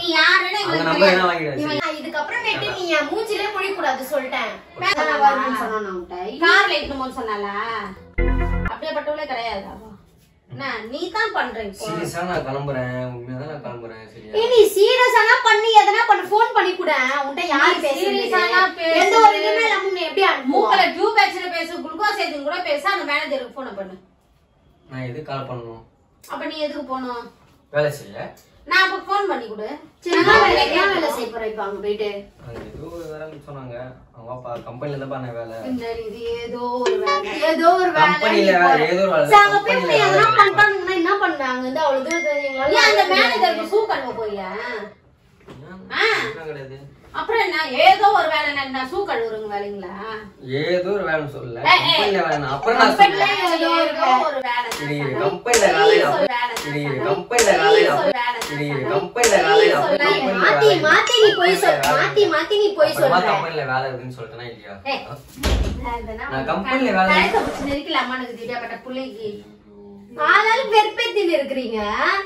நீ யாருன்னு அந்த எங்களுக்கு நம்பர் என்ன தெரியாது. வாங்கிடு நீ சரி. வந்து இதுக்கப்புறமேட்டு நீ என் மூஞ்சிலே முடிக்கூடாது சொல்லிட்டேன் மேல நான் வருவேன்னு சொன்னானா உன்கிட்ட? கார்ல இட்டுன்னு போன்னு சொன்னால அப்படியேப்பட்டவளே கிடையாது அவ. என்ன நீ தான் பண்ற இப்போ சீரியஸா நான் கிளம்புறேன் உண்மையா தான் நான் கிளம்புறேன் சரியா ஏய், நீ சீரியஸானா பண்ணி எதனா பண்ண ஃபோன் பண்ணி கூட உன்கிட்ட யாரு நீ serious ஆனா பேசுறது பேசு. எந்த ஒரு இதுவுமே இல்லாம நீ எப்படி அனுப்புவ மூக்கல டியூப் வச்சுட்டு பேசு குளுக்கோஸ் ஏத்தி கூட பேச அந்த மேனேஜருக்கு போன பண்ணு நான் எதுக்கு கால் பண்ணணும் அப்ப நீ எதுக்கு போகணும் வேலை செய்ய நான் அப்ப போன் பண்ணி கொடு சரி, என்ன வேலை என்ன வேலை செய்ய போற இப்ப அங்க போயிட்டு அங்க ஏதோ ஒரு வேலைன்னு சொன்னாங்க அவங்க அப்பா கம்பெனில தான் பண்ண வேலை இந்த இது ஏதோ ஒரு வேலை ஏதோ ஒரு வேலை கம்பெனில நீ போற. ஏதோ ஒரு வேலை சரி, அங்க போய் கம்பெனில உன்னை எதனா வேலை பண்ணிட்டாங்கன்னா என்ன பண்ணாங்க வந்து அவ்வளவு தூரத்துல நீ எங்களால அந்த மேனேஜருக்கு சூ கழுவ போறியா ஆ. என்ன கிடையாது அப்புறம் என்ன ஏதோ ஒரு வேலை நான் சூ கழுவுறங்க வேலைங்களா ஏதோ ஒரு வேலை சொல்லல ஏய், ஏய். கம்பெனில வேலை நான் அப்புறம் நான் கம்பெனில சொல்றேன் ஏதோ ஒரு வேலை சரி நான் இது சொன்னேன். கம்பெனில வேலை ஒரு அப்புறம் வேலை சரி இது நான் கம்பெனில சொன்னேன். வேலை ஒரு அப்புறம் வேலை சரி இது நான் கம்பெனில வேலை அப்புறம் சொன்னேன். கம்பெனில மாத்தி வேலை மாத்தி நீ போய் சொல் கம்பெனில மாத்தி வேலை. மாத்தி நீ போய் அப்புறமா சொல்ற கம்பெனில வேலை இருக்குன்னு சொல்லிட்டேனா இல்லையா ஏய். நான் நான் கம்பெனில வேலை கழுத்தை பிடிச்சு நெரிக்கலாமா எனக்கு திடப்பட்ட பிள்ளைக்கு ஆளாலும் வெறுப்பேத்தின்னு இருக்கிறீங்க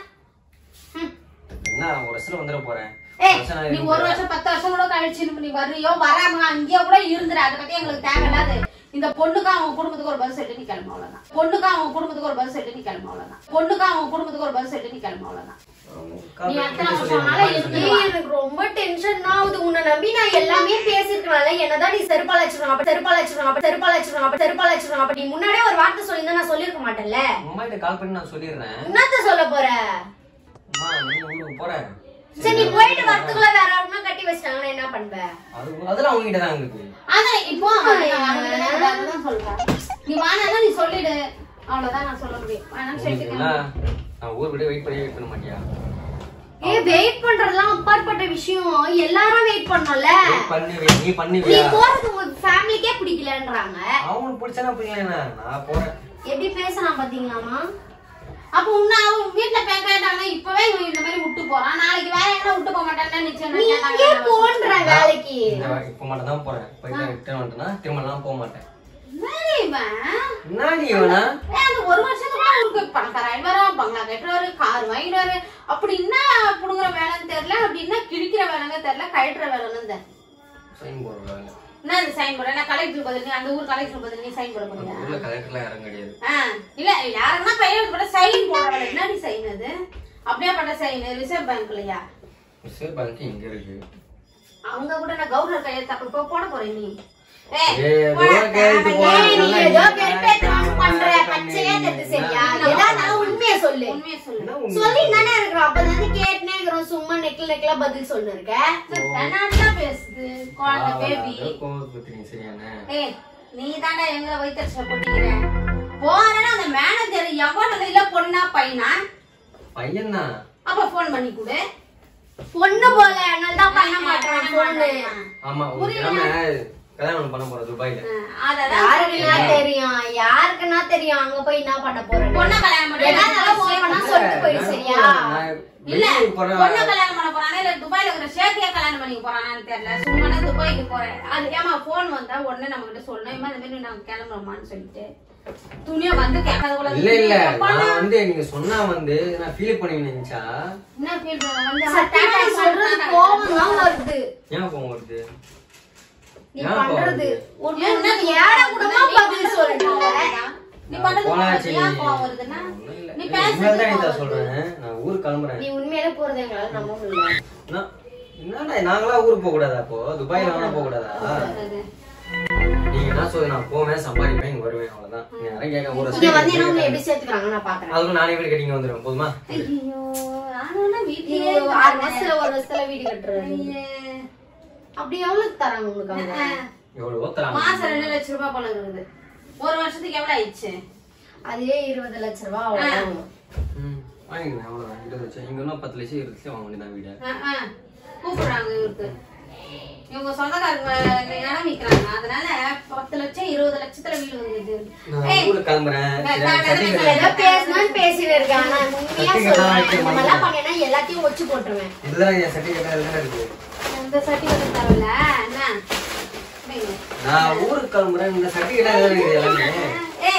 என்ன ஒரு வருஷத்துல வந்துட போறேன் ஏய், ஒரு வருஷம் நான் நீ இருக்க ஒரு போறேன். வருஷம் பத்து வருஷம் கூட கழிச்சு நீ வர்றியோ வராம அங்கேயோ கூட இருந்துரு அதை பத்தி எங்களுக்கு தேவையில்லாது இந்த பொண்ணுக்கு அவங்க குடும்பத்துக்கு ஒரு பதில் சொல்லிட்டு நீ கிளம்ப அவ்வளவுதான் பொண்ணுக்கு அவங்க குடும்பத்துக்கு ஒரு பதில் சொல்லிட்டு நீ கிளம்ப அவ்வளவுதான் பொண்ணுக்கு அவங்க குடும்பத்துக்கு ஒரு பதில் சொல்லிட்டு நீ கிளம்ப அவ்வளவுதான் நீ எத்தனை வருஷம்னாலும் கால் இருக்கு. பண்ணி ஏய், எனக்கு ரொம்ப டென்ஷன் ஆகுது உன்னை நம்பி நான் எல்லாமே பேசிருக்கனால என்னதான் நீ செருப்பால வச்சிருவாங்க அப்ப செருப்பால வச்சிருவாங்க அப்ப செருப்பால வச்சிருவாங்க அப்ப செருப்பால வச்சிருவாங்க அப்ப நீ முன்னாடியே ஒரு வார்த்தை சொல்லியிருந்தா நான் சொல்லிருக்க மாட்டேன்ல அம்மா கிட்ட கால் பண்ணி நான் சொல்லிடுறேன் என்னத்த சொல்ல போற அம்மா நீ ஊருக்கு போறேன் சரி நீ போயிட்டு வரத்துக்குள்ள வேற யாருன்னா கட்டி வச்சிட்டாங்கன்னா என்ன பண்ணுவ அது அதெல்லாம் அவங்க கிட்ட தான் இருக்கு அதான் இப்போ அதுதான் சொல்றேன் நீ வானா நீ சொல்லிடு அவ்வளவுதான் நான் சொல்ல முடியும் வேணாம்னு சொல்லிட்டு என்ன, நான் ஊர் விட வெயிட் பண்ணி வெயிட் பண்ண மாட்டியா ஏ வெயிட் பண்றதெல்லாம் அப்பாற்பட்ட விஷயம் எல்லாரும் வெயிட் பண்ணோம்ல வெயிட் பண்ணி wait- நீ நீ பண்ணுவியா போறது உங்க ஃபேமிலிக்கே பிடிக்கலன்றாங்க அவனுக்கு பிடிச்சனா பிடிக்கல நான் போறேன் எப்படி பேசலாம் பாத்தீங்களாமா அப்ப உன்ன அவன் வீட்டுல பேச கேட்டாங்கன்னா இப்பவே இவன் இந்த மாதிரி விட்டு போறான் நாளைக்கு வேற எங்க விட்டு போக மாட்டான்னு நிச்சயம் நீ இங்கே போன்ற வேலைக்கு இந்த வா- இப்ப மட்டும் தான் போறேன் போயிட்டு ரிட்டர்ன் வந்துட்டேன்னா திரும்ப எல்லாம் போக மாட்டேன் இவன் என்ன நீ இவனா ஏய், அந்த ஒரு வருஷத்துக்கு அவருக்கு பணக்கார ஆயிடுவாரா பங்களா கட்டுவாரு கார் வாங்கிடுவாரு அப்படி என்ன புடுங்குற வேலைன்னு தெரியல அப்படி என்ன கிழிக்கிற வேலைன்னு தெரியல கழட்டுற வேலைன்னு தெரியல சைன் போடுற வேலை என்ன இது சைன் போட நான் கலெக்டர் பதில் நீ அந்த ஊர் கலெக்டர் பதில் நீ சைன் போட அந்த போறியா ஊர்ல கலெக்டர்லாம் யாரும் கிடையாது ஆ, இல்ல யாருன்னா கையெழுத்து போட சைன் போடுற வேலை என்னடி சைன் அது அப்படியே பண்ண சைன் ரிசர்வ் பேங்க்லயா ரிசர்வ் பேங்க் இங்க இருக்கு அவங்க கூட நான் கவர்னர் கையெழுத்து அப்ப போ- போட போறேன் நீ ஏய், ஏதோ போடா, கையெழுத்து தேவையில்ல. போடா. ஏய், நீ ஏதோ வெறுப்பேத்தனம் பண்ற பச்சையா தெரிஞ்சு சரியா ஏதாவது உண்மையை சொல்லு உண்மையை சொல்லு என்ன உண்மை? சொல்லி தானே இருக்கிறோம் அப்பதான் கேட்டுனே இருக்கிறோம் சும்மா நெக்ல நெக்ல பதில் சொல்லு இருக்க தன்னாட்டா பேசுது குழந்தை பேபி ஏதோ கோவப்படுத்துறீங்க, சரியானே? ஏய் நீ தாண்டா எங்க வயிற்றுச்ச போட்டிக்கிற போறேன்னா அந்த மேனேஜர் எவ்வளவு இல்ல பொண்ணா பையனா பையன்தான். அப்ப போன் பண்ணி கொடு பொண்ணு போல அதனால தான் பண்ண மாட்டேன் பொண்ணு ஆமா, ஒரு கிழமை கல்யாணம் பண்ண போறேன் துபாயில. அததான் யாருக்குன்னா தெரியும் யாருக்குன்னா தெரியும் அங்க போய் என்ன பண்ண போறேன் பொண்ணை கல்யாணம் பண்ணி ஏதாவது போய் பண்ணா சொல்லிட்டு போயிடு சரியா நான் இல்ல வெளியூர் போறேன். பொண்ணை கல்யாணம் பண்ண போறானே இல்ல துபாயில இருக்கிற ஷேக்கியா கல்யாணம் பண்ணி போறானான்னு தெரியல சும்மா துபாய்க்கு போறேன் அது ஏமா போன் வந்தா உடனே நம்ம கிட்ட சொல்லணும் இம்மா இந்த மாதிரி நாங்க கிளம்புறோமான்னு சொல்லிட்டு துணியா வந்து கேட்காத கூட இல்ல இல்ல நான் வந்து நீங்க சொன்னா வந்து நான் ஃபீல் பண்ணுவீங்க நினைச்சா என்ன ஃபீல் பண்ண வந்து சத்தியமா நீ சொல்றது கோவம் தான் வருது ஏன் கோவம் வருது நீ ஏன் கோவம் பண்றது வருது? ஒரு ஏழை கூடமா பதில் சொல்றீங்க நீ பண்றது போனாச்சு ஏன் கோவம் வருதுன்னா ஒண்ணும் இல்ல. நீ இல்ல, பேசுறது உண்மையில தான் கோவம் இதை வருது. சொல்றேன் நான் ஊருக்கு கிளம்புறேன் நீ உண்மையிலே போறது எங்களால நம்ப முடியல நான் என்னடா நாங்களா ஊருக்கு போக கூடாதா அப்போ துபாயில வேணா போக கூடாதா அது. நீங்க என்ன சொல்லு நான் போவேன் சம்பாதிப்பேன் இங்க வருவேன் அவ்வளவுதான் நீங்க யாரும் கேட்க ஒரு இங்க வந்து என்ன உன்னை எப்படி சேர்த்துக்கிறாங்க நான் பாக்குறேன் அதுக்கும் நானே வீடு கட்டிங்க வந்துடுவேன் போதுமா ஐயோ நானும் நீ வீட்லயே ஒரு ஆறு மாசத்துல ஒரு வருஷத்துல வீடு கட்டுறது ஐயே. அப்படி எவ்வளவு தராங்க உங்களுக்கு அவங்க எவ்வளவோ தராங்க மாசம் ரெண்டு லட்சம் ரூபாய் போல இருக்குது ஒரு வருஷத்துக்கு எவ்வளவு ஆயிடுச்சு அதே இருபது லட்ச ரூபாய் அவ்வளவுதான் ம் வாங்கிக்கிறேன் அவ்வளோதான் இருபது லட்சம் இங்க இன்னும் பத்து லட்சம் இருபது லட்சம் வாங்க வேண்டியதான் வீடு ஆ, ஆ. கூப்பிடுறாங்க இவருக்கு இவங்க சொந்தக்காரங்க இடம் விற்கிறாங்க அதனால பத்து லட்சம் இருபது லட்சத்துல வீடு வந்துது நான் ஊருக்கு கிளம்புறேன் நான் சரி, நான் certificate ஏதோ பேசணும்னு பேசிட்டு இருக்கேன் ஆனா உண்மையா சத்தியமா சொல்றேன் வைக்க இந்த மாதிரிலாம் பண்ணேன்னா எல்லாத்தையும் ஒச்சு போட்டுருவேன் இதுதான் என் சர்டிஃபிகேட் இதுதான் இருக்கு இந்த சர்டிஃபிகேட் தரல என்ன வைங்க. நான் ஊருக்கு கிளம்புறேன் இந்த சர்டிஃபிகேட் இதுதான் இருக்குது எல்லாமே ஏய் இந்த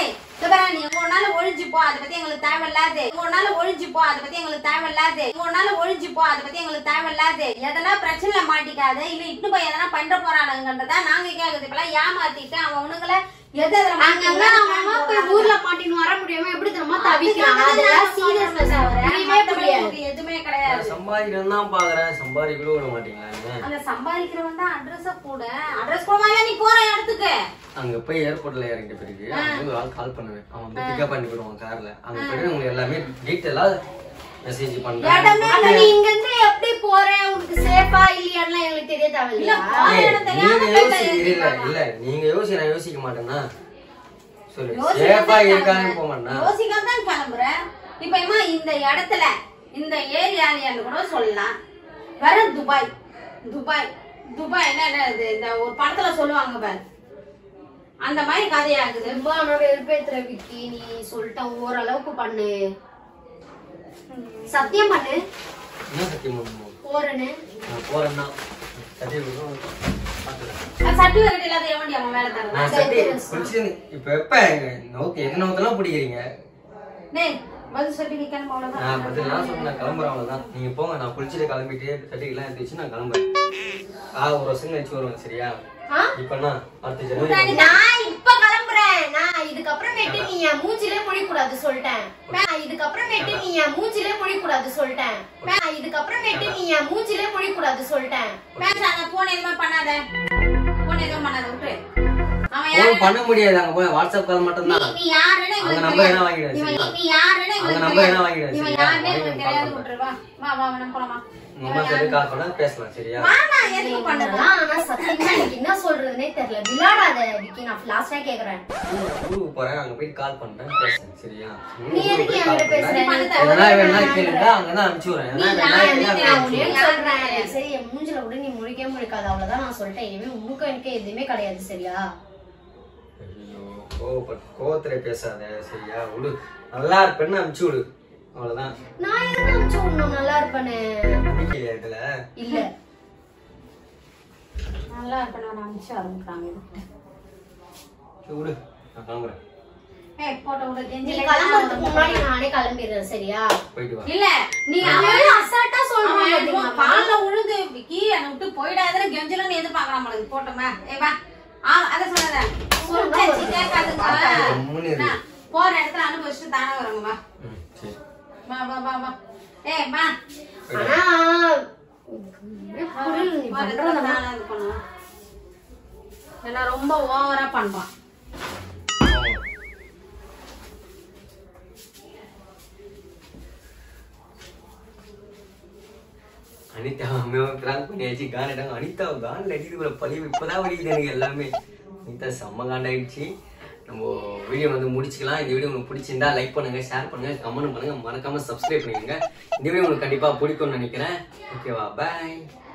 பாரு, நீ ஒரு நாள் ஒழிஞ்சு போ அதை பத்தி எங்களுக்கு தேவையில்லாது ஒரு நாள் ஒழிஞ்சு போ அதை பத்தி எங்களுக்கு தேவையில்லாது ஒரு நாள் ஒழிஞ்சு போ அதை பத்தி எங்களுக்கு தேவையில்லாது எதனா பிரச்சனைல மாட்டிக்காது இல்ல இட்டு போய் எதனா பண்ற போறானுங்கன்றதா நாங்க கேக்குது இப்பெல்லாம் ஏமாத்திட்டு அவனுங்களை எது எதுல அங்கங்க அவன் அவன் போய் ஊர்ல மாட்டின்னு வர முடியாம எப்படி தெரியுமா தவிக்கிறான் அதெல்லாம் சீரியஸ்னஸ் புரியவே புரியாது மாட்டிக்காது எதுவுமே கிடையாது சம்பாதிக்கணும் தான் பாக்குறேன் சம்பாதிக்க கூட விட மாட்டீங்களா நீங்க? அந்த சம்பாதிக்கிறவன் தான் அட்ரஸ கூட அட்ரஸ் போடாம நீ போற இடத்துக்கு அங்க போய் ஏர்போர்ட்ல இறங்கிட்ட பிறகு அங்க ஒரு ஆள் கால் பண்ணுவேன் அவன் வந்து பிக்கப் பண்ணி விடுவான் கார்ல அங்க போயிட்டு உங்களுக்கு எல்லாமே டீட்டெயிலா மெசேஜ் பண்றேன் அப்ப நீ இங்க இருந்து எப்படி போற உனக்கு சேஃபா இல்லையான்னு எங்களுக்கு தெரிய தேவையில்லையா ஏய், இடம் தெரியாம நீங்க போயிட்டா யோசிக்க இல்ல யோசிப்பாங்க. இல்ல நீங்க யோசி நான் யோசிக்க மாட்டேன்னா சொல்லு யோசிக்காம சேஃபா தான் இருக்கான்னு போக மாட்டேனா யோசிக்காம தான் கிளம்புறேன் இப்ப இம்மா இந்த இடத்துல இந்த ஏரியாலியான்னு கூட சொல்லலாம் வேற துபாய் துபாய் துபாய்னா என்ன இது இந்த ஒரு படத்துல சொல்லுவாங்க பாரு அந்த மாதிரி கதையாகுது ரொம்ப ஆனா வெறுப்பேத்துற விக்கி நீ சொல்லிட்ட ஓரளவுக்கு பண்ணு சத்தியம் பண்ணு என்ன சத்தியம் பண்ணுவோம் போறேன்னு நான் போறேன்னா சத்தியம் பண்ணுவோம் பாத்துக்கலாம். சர்டிபிகேட் இல்லாத எவன்டி அவன் வேலை தரலாம் நான் சத்தி குளிச்சு இப்ப எப்ப நோக்கு எது நோக்கெல்லாம் பிடிக்கிறீங்க டேய் பதில் சொல்லி நீ கிளம்ப அவ்வளவுதான் நான் பதில் நான் சொன்னேன் நான் கிளம்புறேன் அவ்வளவுதான் நீங்க போங்க நான் குளிச்சுட்டு கிளம்பிட்டு சட்டிக்கெல்லாம் எடுத்து வச்சு நான் கிளம்புறேன் ஆ ஒரு வருஷம் கழிச்சு வருவேன் சரியா ஆ? இப்ப என்ன அடுத்த ஜனவரி நான் இப்ப கிளம்புறேன் நான் இதுக்கப்புறமேட்டு நீ என் மூஞ்சிலே முழிக்கூடாது சொல்லிட்டேன் நான் இதுக்கப்புறமேட்டு நீ என் மூஞ்சிலே முழிக்கூடாது சொல்லிட்டேன் நான் இதுக்கப்புறமேட்டு நீ என் மூஞ்சிலே முழிக்கூடாது சொல்லிட்டேன் பேசாத போன் எதுவுமே பண்ணாத போன் எதுவும் பண்ணாத விட்டு அவன் யாரு ஃபோன் பண்ண முடியாது அங்க போய் வாட்ஸ்அப் கால் மட்டும் நீ தான் நீ யாருன்னு அங்க எங்களுக்கு நம்பர் என்ன தெரியாது. வாங்கிடு இவன் சரியா? நீ யாருன்னு அங்க எங்களுக்கு நம்பர் என்ன தெரியாது. வாங்கிடு இவன் சரியா? யாருன்னு வாங்கி எங்களுக்கு கால் தெரியாது பண்றேன். விட்டுரு. வா வா வா நம்ம போலாமா உங்க அம்மா சொல்லி கால் பண்ணா பேசலாம் சரியா வாமா எதுக்கு பண்ணலாம் பண்ணலாம் ஆனா சத்தியமா எனக்கு என்ன சொல்றதுனே தெரியல விளையாடாத விக்கி நான் லாஸ்டா கேக்குறேன் ஊருக்கு போறேன் அங்க போய் கால் பண்றேன் பேசுறேன் சரியா நீ எதுக்கு என்கிட்ட பேசுற? எதனா வேணா கேளுங்க அங்கதான் அனுப்பிச்சு விடுறேன் நீ எதனா நான் வேணா என்ன கேளுங்க, நான் அனுப்பிச்சு உன்னையே விடுறேன். சொல்றேன் சரி என் மூஞ்சில கூட நீ முழிக்கவே முழிக்காது அவ்வளவுதான் நான் சொல்லிட்டேன் இனிமே உனக்கு எனக்கு எதுவுமே கிடையாது சரியா ஐயோ, கோவப்பட்டு கோவத்துல பேசாத சரியா விடு நல்லா இருப்பேன்னு அனுப்பிச்சு விடு அவ்வளவுதான் நான் எதுக்கு அனுப்பிச்சு விடணும் நல்லா இருப்பேன்னு நம்பிக்கையா இதுல இல்ல நல்லா இருக்கணும் நான் அனுப்பிச்சு ஆரம்பிக்கிறாங்க சரி, விடு நான் கிளம்புறேன் ஏய் போட்டோ விட நீ கெஞ்சி கிளம்புறதுக்கு முன்னாடி நானே கிளம்பிடுறேன் சரியா போயிட்டு வா இல்ல நீ அவன் அவன் அசால்ட்டா அவன் சொல்றான் இப்போ கால்ல விழுந்து விக்கி என்னை விட்டு போயிடாதுன்னு கெஞ்சலன்னு எதிர்பார்க்கலாம் நம்மளுக்கு போட்டோமே ஏ வா ஆ அத சொன்னதேன் சொல்லிச்சு கேட்காதுங்க கம்முன்னு இரு. நான் போற இடத்துல அனுபவிச்சுட்டு தானே வரோங்க வா ம், சரி வா வா வா வா ஏய் வா ஆனா புரியல நீ போற இடத்துல பண்றதெல்லாம் தானே இது பண்ணுவான் ஏன்னா ரொம்ப ஓவரா பண்றான் அனிதா அம்மாவை பிராங்க் பண்ணியாச்சு காண்டாங்க அனிதா காண்டில் அடிக்கிற பதிவு இப்பதான் வலிக்குது எனக்கு எல்லாமே அனிதா செம்ம காண்டாயிடுச்சு நம்ம வீடியோ வந்து முடிச்சுக்கலாம் இந்த வீடியோ உங்களுக்கு பிடிச்சிருந்தா லைக் பண்ணுங்க ஷேர் பண்ணுங்க கமெண்ட் பண்ணுங்க மறக்காம சப்ஸ்கிரைப் பண்ணிடுங்க இந்த வீடியோ உங்களுக்கு கண்டிப்பா பிடிக்கும்னு நினைக்கிறேன் ஓகேவா பாய்